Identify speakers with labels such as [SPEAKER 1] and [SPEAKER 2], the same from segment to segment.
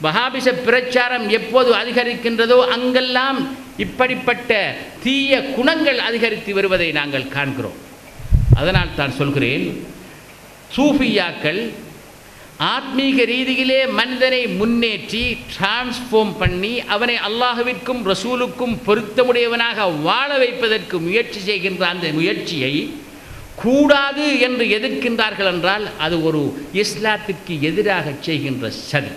[SPEAKER 1] வஹாபிச பிரச்சாரம் எப்போது அதிகரிக்கின்றதோ அங்கெல்லாம் இப்படிப்பட்ட தீய குணங்கள் அதிகரித்து வருவதை நாங்கள் காண்கிறோம் அதனால் தான் சொல்கிறேன் சூஃபியாக்கள் ஆத்மீக ரீதியிலே மனிதனை முன்னேற்றி டிரான்ஸ்ஃபார்ம் பண்ணி அவனை அல்லாஹுவிற்கும் ரசூலுக்கும் பொருத்தமுடையவனாக வாழ வைப்பதற்கு முயற்சி செய்கின்ற அந்த முயற்சியை கூடாது என்று எதிர்க்கின்றார்கள் என்றால் அது ஒரு இஸ்லாத்திற்கு எதிராக செய்கின்ற சதி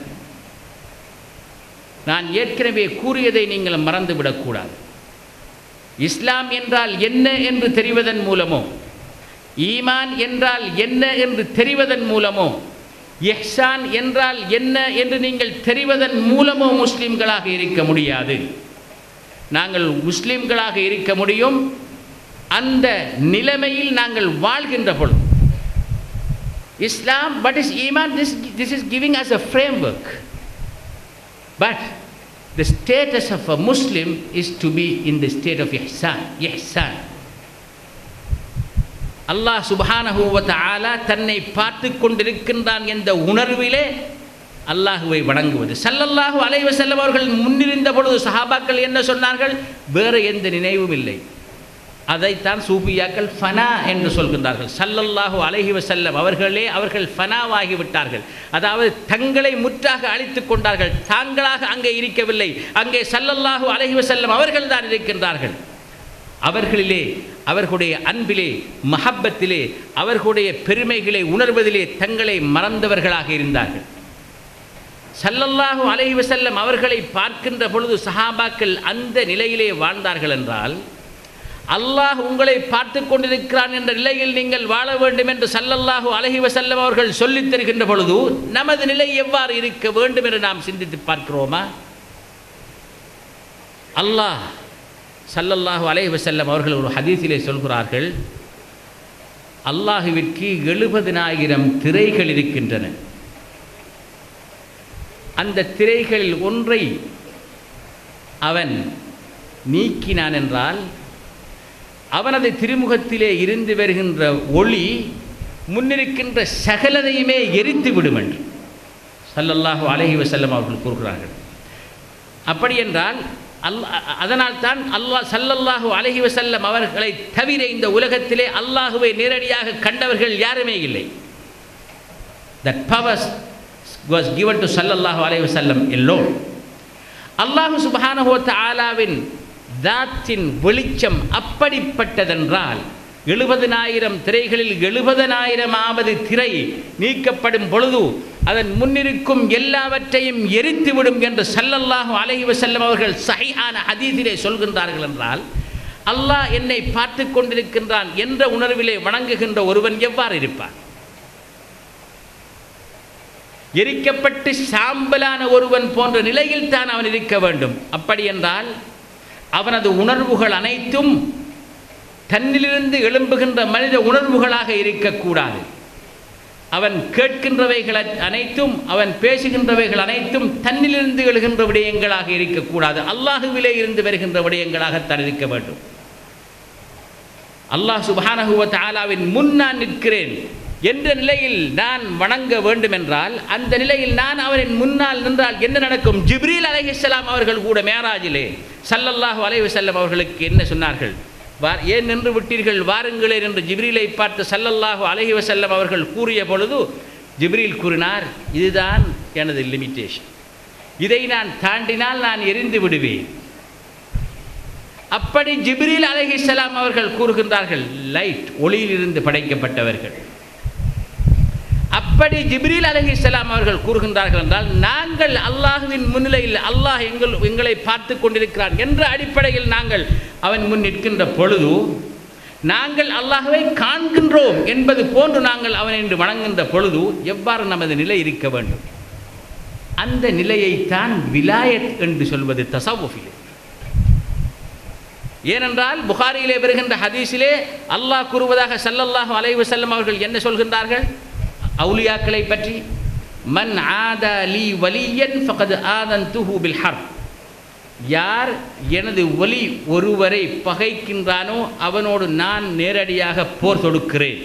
[SPEAKER 1] நான் ஏற்கனவே கூறியதை நீங்கள் மறந்துவிடக்கூடாது இஸ்லாம் என்றால் என்ன என்று தெரிவதன் மூலமோ ஈமான் என்றால் என்ன என்று தெரிவதன் மூலமோ எஹ்சான் என்றால் என்ன என்று நீங்கள் தெரிவதன் மூலமோ முஸ்லிம்களாக இருக்க முடியாது நாங்கள் முஸ்லிம்களாக இருக்க முடியும் அந்த நிலைமையில் நாங்கள் வாழ்கின்ற பொழுது Islam but is iman this this is giving us a framework but the status of a Muslim is to be in the state of ihsan, ihsan. Allah சுபஹானஹு வ தஆலா தன்னை பார்த்து கொண்டிருக்கின்றான் என்ற உணர்விலே அல்லாஹுவை வணங்குவது சல்லல்லாஹு அலைஹி வஸல்லம் அவர்கள் முன்னிருந்த பொழுது சஹாபாக்கள் என்ன சொன்னார்கள் வேறு எந்த நினைவும் இல்லை அதைத்தான் சூஃபியாக்கள் ஃபனா என்று சொல்கின்றார்கள் சல்லல்லாஹு அலைஹி வஸல்லம் அவர்களே அவர்கள் ஃபனாவாகி விட்டார்கள் அதாவது தங்களை முற்றாக அழித்து கொண்டார்கள் தாங்களாக அங்கே இருக்கவில்லை அங்கே சல்லல்லாஹு அலைஹி வஸல்லம் அவர்கள் தான் இருக்கின்றார்கள் அவர்களிலே அவர்களுடைய அன்பிலே மஹப்பத்திலே அவர்களுடைய பெருமைகளை உணர்வதிலே தங்களை மறந்தவர்களாக இருந்தார்கள் சல்லல்லாஹு அலைஹி வஸல்லம் அவர்களை பார்க்கின்ற பொழுது சஹாபாக்கள் அந்த நிலையிலே வாழ்ந்தார்கள் என்றால் அல்லாஹ் உங்களை பார்த்து கொண்டிருக்கிறான் என்ற நிலையில் நீங்கள் வாழ வேண்டும் என்று சல்லல்லாஹு அலைஹி வஸல்லம் அவர்கள் சொல்லித் தருகின்ற பொழுது நமது நிலை எவ்வாறு இருக்க வேண்டும் என்று நாம் சிந்தித்து பார்க்கிறோமா அல்லாஹ் சல்லல்லாஹு அலைஹி வஸல்லம் அவர்கள் ஒரு ஹதீஸிலே சொல்கிறார்கள் அல்லாஹுவிற்கு எழுபதினாயிரம் திரைகள் இருக்கின்றன அந்த திரைகளில் ஒன்றை அவன் நீக்கினான் என்றால் அவனது திருமுகத்திலே இருந்து வருகின்ற ஒளி முன்னிருக்கின்ற சகலதையுமே எரித்து விடும் என்று சல்லல்லாஹு அலைஹி வஸல்லம் அவர்கள் கூறுகிறார்கள் அப்படி என்றால் அல்லா அதனால் தான் அல்லாஹ் சல்லல்லாஹு அலைஹி வஸல்லம் அவர்களை தவிர இந்த உலகத்திலே அல்லாஹுவை நேரடியாக கண்டவர்கள் யாருமே இல்லை that powers was given to சல்லல்லாஹு அலைஹி வஸல்லம் எல்லோன் அல்லாஹு சுப்ஹானஹு வ தஆலாவின் தாத்தின் வெளிச்சம் அப்படிப்பட்டதென்றால் எழுபதனாயிரம் திரைகளில் எழுபதனாயிரமாவது திரை நீக்கப்படும் பொழுது அதன் முன்னிருக்கும் எல்லாவற்றையும் எரித்துவிடும் என்று சல்லல்லாஹு அலைஹி வஸல்லம் அவர்கள் சஹீஹான ஹதீஸிலே சொல்கின்றார்கள் என்றால் அல்லாஹ் என்னை பார்த்து கொண்டிருக்கின்றான் என்ற உணர்விலே வணங்குகின்ற ஒருவன் எவ்வாறு இருப்பான் எரிக்கப்பட்டு சாம்பலான ஒருவன் போன்ற நிலையில் தான் அவன் இருக்க வேண்டும் அப்படி என்றால் அவனது உணர்வுகள் அனைத்தும் தன்னிலிருந்து எழும்புகின்ற மனித உணர்வுகளாக இருக்கக்கூடாது அவன் கேட்கின்றவைகள் அனைத்தும் அவன் பேசுகின்றவைகள் அனைத்தும் தன்னிலிருந்து எழுகின்ற விடயங்களாக இருக்கக்கூடாது அல்லாஹுவிலே இருந்து வருகின்ற விடயங்களாகத்தான் இருக்க வேண்டும் அல்லாஹ் சுபானகுவ தாலாவின் முன் நான் நிற்கிறேன் என்ற நிலையில் நான் வணங்க வேண்டும் என்றால் அந்த நிலையில் நான் அவரின் முன்னால் நின்றால் என்ன நடக்கும் ஜிப்ரீல் அலைஹிஸ்ஸலாம் அவர்கள் கூட மேராஜிலே சல்லல்லாஹு அலைஹி வஸல்லம் அவர்களுக்கு என்ன சொன்னார்கள் வார் ஏன் நின்று விட்டீர்கள் வாருங்களேன் என்று ஜிப்ரீலை பார்த்து சல்லல்லாஹு அலைஹி வஸல்லம் அவர்கள் கூறிய பொழுது ஜிப்ரீல் கூறினார் இதுதான் எனது லிமிட்டேஷன் இதை நான் தாண்டினால் நான் எரிந்து விடுவேன் அப்படி ஜிப்ரீல் அலைஹிஸ்ஸலாம் அவர்கள் கூறுகின்றார்கள் லைட் ஒளியிலிருந்து படைக்கப்பட்டவர்கள் அப்படி ஜிப்ரீல் அலைஹிஸ்ஸலாம் அவர்கள் கூறுகின்றார்கள் என்றால் நாங்கள் அல்லாஹுவின் முன்னிலையில் அல்லாஹ் எங்கள் எங்களை பார்த்து கொண்டிருக்கிறான் என்ற அடிப்படையில் நாங்கள் அவன் முன் நிற்கின்ற பொழுது நாங்கள் அல்லாஹுவை காண்கின்றோம் என்பது போன்று நாங்கள் அவன் என்று வணங்குகின்ற பொழுது எவ்வாறு நமது நிலை இருக்க வேண்டும் அந்த நிலையைத்தான் விலாயத் என்று சொல்வது தசவுஃபிலே ஏனென்றால் புகாரியிலே வருகின்ற ஹதீஸிலே அல்லாஹ் கூறுவதாக சல்லல்லாஹு அலைஹி வஸல்லம் அவர்கள் என்ன சொல்கின்றார்கள் அவுலியாக்களை பற்றி மன் ஆதா லீ வலியன் ஃபகது ஆதன் துஹு பில் ஹர் யார் எனது ஒலி ஒருவரை பகைக்கின்றானோ அவனோடு நான் நேரடியாக போர் தொடுக்கிறேன்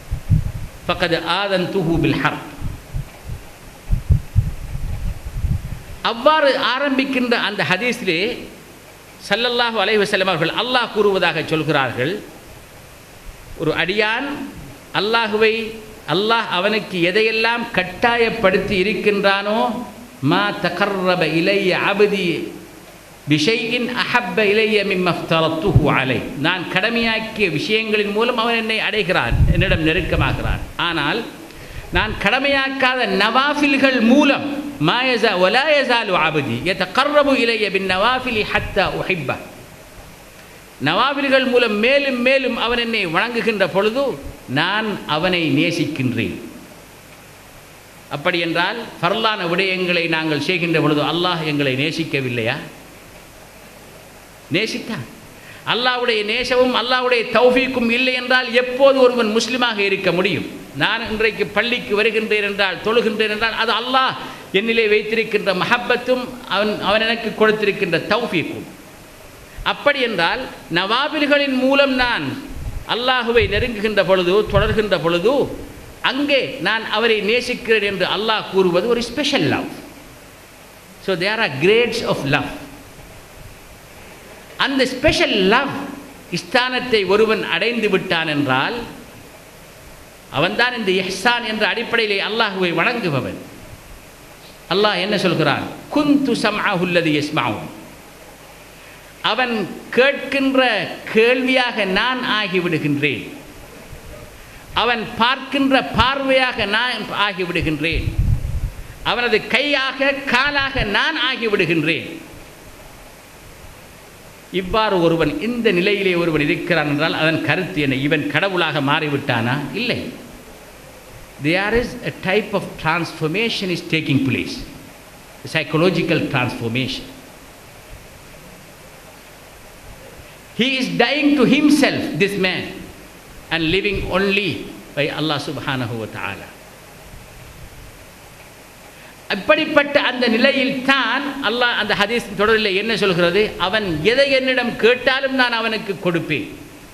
[SPEAKER 1] ஃபகது ஆதன் துஹு பில் ஹர் அவ்வாறு ஆரம்பிக்கின்ற அந்த ஹதீஸிலே சல்லல்லாஹு அலைஹி வஸல்லம் அவர்கள் அல்லாஹ் கூறுவதாக சொல்கிறார்கள் ஒரு அடியான் அல்லாஹுவை அல்லாஹ் அவனுக்கு எதையெல்லாம் கட்டாயப்படுத்தி இருக்கின்றானோ மா தகர்ரப இலைய அபதி விஷயின் அஹப்ப இலைய மிம்மஃப்தரத்துஹு அலை நான் கடமையாக்கிய விஷயங்களின் மூலம் அவன் என்னை அடைகிறான் என்னிடம் நெருக்கமாகிறான் ஆனால் நான் கடமையாக்காத நவாஃபில்கள் மூலம் மாயசா ஒலாயசாலு அபதி எத்த கர்ரபு இலைய பின் நவாஃபிலி ஹத்தா உஹிப்பா நவாபில்கள் மூலம் மேலும் மேலும் அவன் என்னை வணங்குகின்ற பொழுது நான் அவனை நேசிக்கின்றேன் அப்படி என்றால் ஃபர்லான விடயங்களை நாங்கள் செய்கின்ற பொழுது அல்லாஹ் எங்களை நேசிக்கவில்லையா நேசித்தான் அல்லாஹ்வுடைய நேசமும் அல்லாஹ்வுடைய தௌஃபீக்கும் இல்லை என்றால் எப்போது ஒருவன் முஸ்லிமாக இருக்க முடியும் நான் இன்றைக்கு பள்ளிக்கு வருகின்றேன் என்றால் தொழுகின்றேன் என்றால் அது அல்லாஹ் என்னிலே வைத்திருக்கின்ற மஹப்பத்தும் அவன் அவன் எனக்கு கொடுத்திருக்கின்ற தௌஃபீக்கும் அப்படி என்றால் நவாபில்களின் மூலம் நான் அல்லாஹுவை நெருங்குகின்ற பொழுது தொடர்கின்ற பொழுது அங்கே நான் அவரை நேசிக்கிறேன் என்று அல்லாஹ் கூறுவது ஒரு special love so there are greats of love அந்த ஸ்பெஷல் லவ் ஸ்தானத்தை ஒருவன் அடைந்து விட்டான் என்றால் அவன்தான் இந்த எஹ்சான் என்ற அடிப்படையிலே அல்லாஹுவை வணங்குபவன் அல்லாஹ் என்ன சொல்கிறான் குந்து சம்ஆஹுல்லதி யஸ்மாவும் அவன் கேட்கின்ற கேள்வியாக நான் ஆகிவிடுகின்றேன் அவன் பார்க்கின்ற பார்வையாக நான் ஆகிவிடுகின்றேன் அவனது கையாக காலாக நான் ஆகிவிடுகின்றேன் இவ்வாறு ஒருவன் இந்த நிலையிலே ஒருவன் இருக்கிறான் என்றால் அதன் கருத்து என்ன இவன் கடவுளாக மாறிவிட்டானா இல்லை there is a type of transformation is taking place psychological transformation he is dying to himself this man and living only by Allah subhanahu wa ta'ala அப்படிப்பட்ட அந்த நிலையில் தான் அல்லாஹ் அந்த ஹதீஸ் தொடரில் என்ன சொல்கிறது அவன் எதை என்னிடம் கேட்டாலும் நான் அவனுக்கு கொடுப்பேன்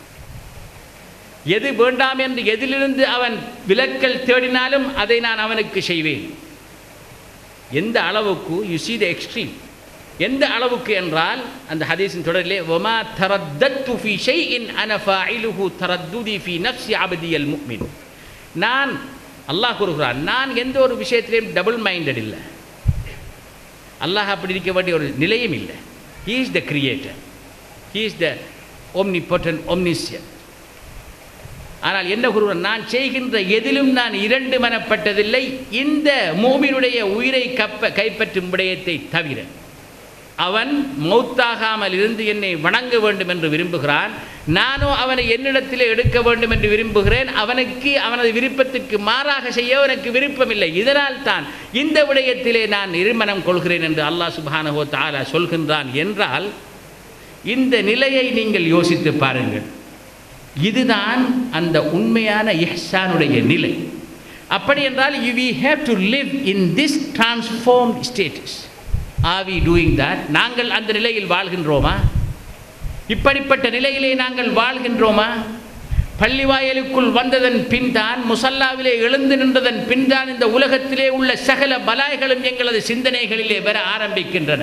[SPEAKER 1] எது வேண்டாம் என்று எதிலிருந்து அவன் விலக்கல் தேடினாலும் அதை நான் அவனுக்கு செய்வேன் எந்த அளவுக்கு யூ சி த எக்ஸ்ட்ரீம் எந்த அளவுக்கு என்றால் அந்த ஹதீஸின் தொடரிலே ஒமா தரத்தத்து ஃபி ஷைஇன் அன ஃபாயிலுஹு தரத்துதி ஃபி நஃப்ஸி அபதியல் முஃமின் நான் அல்லாஹ் கூறுகிறான் நான் எந்த ஒரு விஷயத்திலையும் டபுள் மைண்டட் இல்லை அல்லாஹ் அப்படி இருக்க வேண்டிய ஒரு நிலையும் இல்லை he is the creator he is the omnipotent omniscient ஆனால் என்ன கூறுவான் நான் செய்கின்ற எதிலும் நான் இரண்டு மனப்பட்டதில்லை இந்த மூமினுடைய உயிரை கப்ப கைப்பற்றும் விடயத்தை தவிர அவன் மௌத்தாகாமல் இருந்து என்னை வணங்க வேண்டும் என்று விரும்புகிறான் நானும் அவனை என்னிடத்திலே எடுக்க வேண்டும் என்று விரும்புகிறேன் அவனுக்கு அவனது விருப்பத்திற்கு மாறாக செய்ய எனக்கு விருப்பமில்லை இதனால் தான் இந்த விடயத்திலே நான் இருமனம் கொள்கிறேன் என்று அல்லாஹ் சுபானஹோ தாலா சொல்கின்றான் என்றால் இந்த நிலையை நீங்கள் யோசித்து பாருங்கள் இதுதான் அந்த உண்மையான இஹ்சானுடைய நிலை அப்படி என்றால் you we have to live in this transform status are we doing that நாங்கள் அந்த நிலையில் வாழ்கின்றோமா இப்படிப்பட்ட நிலையிலே நாங்கள் வாழ்கின்றோமா பள்ளிவாயலுக்குள் வந்ததன் பின்தான் முசல்லாவிலே எழுந்து நின்றதன் பின்தான் இந்த உலகத்திலே உள்ள சகல பலாய்களும் எங்களது சிந்தனைகளிலே வர ஆரம்பிக்கின்றன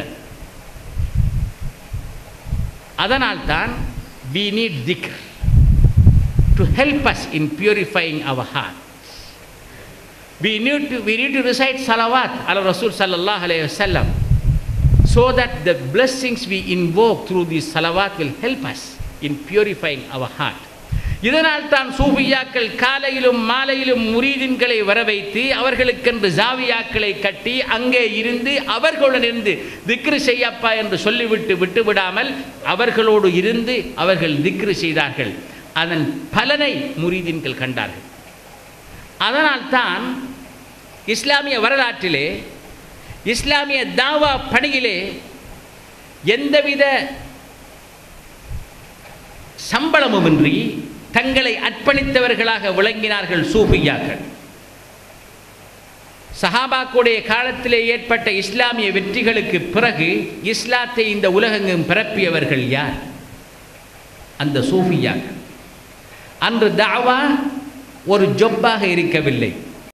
[SPEAKER 1] அதனால்தான் we need thick to help us in purifying our heart we need to we need to recite salawat ala rasul sallallahu alaihi wasallam so that the blessings we invoke through these salawat will help us in purifying our heart இதனால் தான் சூபியாக்கள் காலையிலும் மாலையிலும் முரீதின்களை வர வைத்து அவர்களுக்கென்று ஜாவியாக்களை கட்டி அங்கே இருந்து அவர்களுடன் இருந்து திக்ரு செய்யப்பா என்று சொல்லிவிட்டு விட்டுவிடாமல் அவர்களோடு இருந்து அவர்கள் திக்ரு செய்தார்கள் அதன் பலனை முரீதின்கள் கண்டார்கள் அதனால்தான் இஸ்லாமிய வரலாற்றிலே இஸ்லாமிய தாவா பணியிலே எந்தவித சம்பளமுமின்றி தங்களை அர்ப்பணித்தவர்களாக விளங்கினார்கள் சூஃபியாக்கள் சஹாபாக்குடைய காலத்திலே ஏற்பட்ட இஸ்லாமிய வெற்றிகளுக்கு பிறகு இஸ்லாத்தை இந்த உலகெங்கும் பரப்பியவர்கள் யார் அந்த சூஃபியாக்கள் அன்று தாவா ஒரு ஜொப்பாக இருக்கவில்லை